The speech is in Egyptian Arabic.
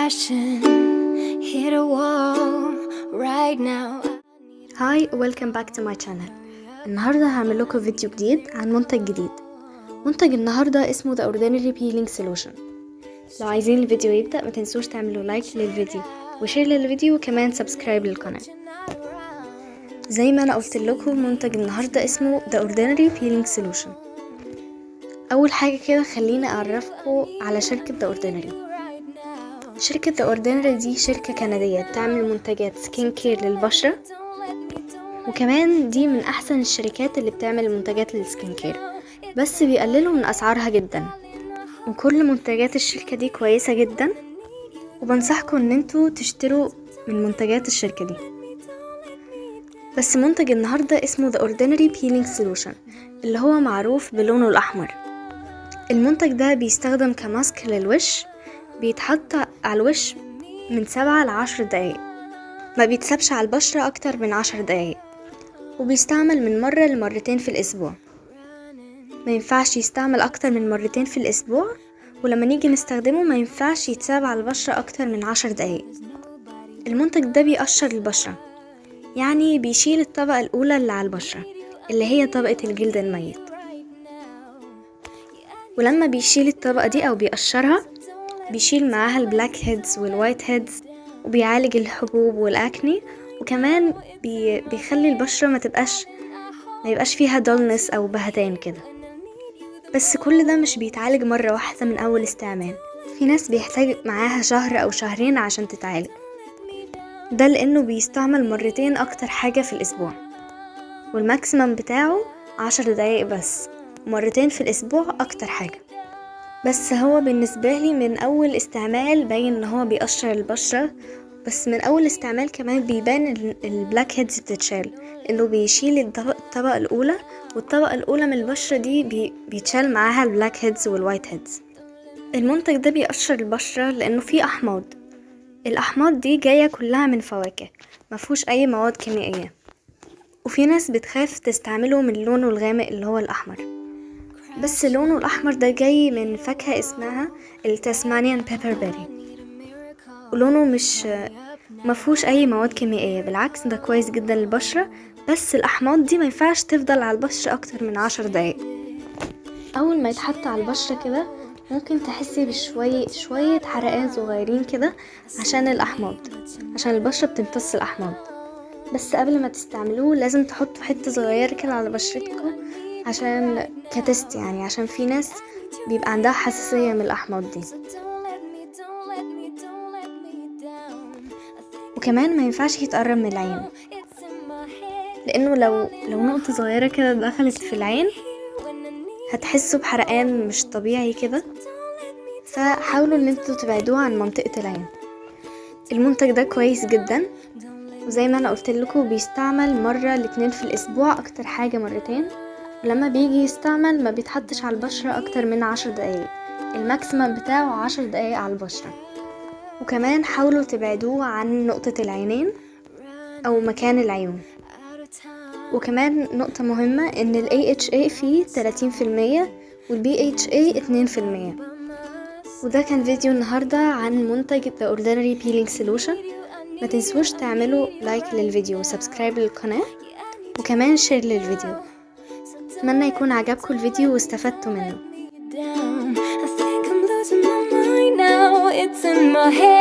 passion hit a wall right now. هاي ويلكم باك تو ماي channel النهاردة هعمل لكم فيديو جديد عن منتج جديد منتج النهاردة اسمه The Ordinary Peeling Solution لو عايزين الفيديو يبدأ ما تنسوش تعملوا لايك للفيديو وشير للفيديو وكمان سبسكرايب للقناة زي ما انا قلت لكم منتج النهاردة اسمه The Ordinary Peeling Solution اول حاجة كده خليني اعرفكم على شركة The Ordinary شركة The Ordinary دي شركة كندية بتعمل منتجات سكين كير للبشرة وكمان دي من احسن الشركات اللي بتعمل منتجات للسكين كير بس بيقللوا من اسعارها جدا وكل منتجات الشركة دي كويسة جدا وبنصحكم ان انتوا تشتروا من منتجات الشركة دي بس منتج النهاردة اسمه The Ordinary Peeling Solution اللي هو معروف بلونه الأحمر المنتج ده بيستخدم كماسك للوش بيتحط على الوش من سبعة لعشر دقايق ما بيتسابش على البشرة أكتر من عشر دقايق وبيستعمل من مرة لمرتين في الأسبوع ما ينفعش يستعمل أكتر من مرتين في الأسبوع ولما نيجي نستخدمه ما ينفعش يتساب على البشرة أكتر من عشر دقايق المنتج ده بيقشر البشرة يعني بيشيل الطبقة الأولى اللي على البشرة اللي هي طبقة الجلد الميت ولما بيشيل الطبقة دي أو بيقشرها بيشيل معاها البلاك هيدز والوايت هيدز وبيعالج الحبوب والأكني وكمان بي بيخلي البشرة ما تبقاش ما يبقاش فيها دولنس أو بهتان كده بس كل ده مش بيتعالج مرة واحدة من أول استعمال في ناس بيحتاج معاها شهر أو شهرين عشان تتعالج ده لأنه بيستعمل مرتين أكتر حاجة في الأسبوع والماكسيمم بتاعه عشر دقايق بس مرتين في الأسبوع أكتر حاجة بس هو بالنسبة لي من أول استعمال باين إن هو بيقشر البشرة بس من أول استعمال كمان بيبان ال- البلاك هيدز بتتشال إنه بيشيل الطبق- الطبقة الأولى والطبقة الأولى من البشرة دي بي بيتشال معاها البلاك هيدز والوايت هيدز المنتج ده بيقشر البشرة لأنه فيه أحماض الأحماض دي جاية كلها من فواكه مفهوش أي مواد كيميائية وفي ناس بتخاف تستعمله من لونه الغامق اللي هو الأحمر بس لونه الأحمر ده جاي من فاكهة اسمها التسمانيان بيبر بيري ولونه مش مفهوش أي مواد كيميائية بالعكس ده كويس جدا للبشرة بس الأحماض دي مينفعش تفضل على البشرة أكتر من عشر دقايق أول ما يتحط على البشرة كده ممكن تحسي بشوية شوية حرقان صغيرين كده عشان الأحماض عشان البشرة بتمتص الأحماض بس قبل ما تستعملوه لازم تحطوا حتة صغيرة كده على بشرتكم عشان كتست يعني عشان في ناس بيبقى عندها حساسية من الأحماض دي Don't let me, don't let me, don't let me down. وكمان ما ينفعش يتقرب من العين It's in my head لأنه لو لو نقطة صغيرة كده دخلت في العين when I need. هتحسوا بحرقان مش طبيعي كده Don't let me, فحاولوا ان انتوا تبعدوه عن منطقة العين المنتج ده كويس جدا don't let وزي ما انا قلت لكم بيستعمل مرة لاتنين في الاسبوع اكتر حاجة مرتين ولما بيجي يستعمل ما بيتحطش على البشرة اكتر من عشر دقايق الماكسيمم بتاعه عشر دقايق على البشرة وكمان حاولوا تبعدوه عن نقطة العينين او مكان العيون out of time. وكمان نقطة مهمة ان ال AHA فيه 30% وال BHA 2% وده كان فيديو النهاردة عن منتج The Ordinary Peeling Solution ما تنسوش تعملوا لايك للفيديو وسبسكرايب للقناة وكمان شير للفيديو اتمنى يكون عجبكم الفيديو واستفدتوا منه down. I think I'm losing my mind now. It's in my head.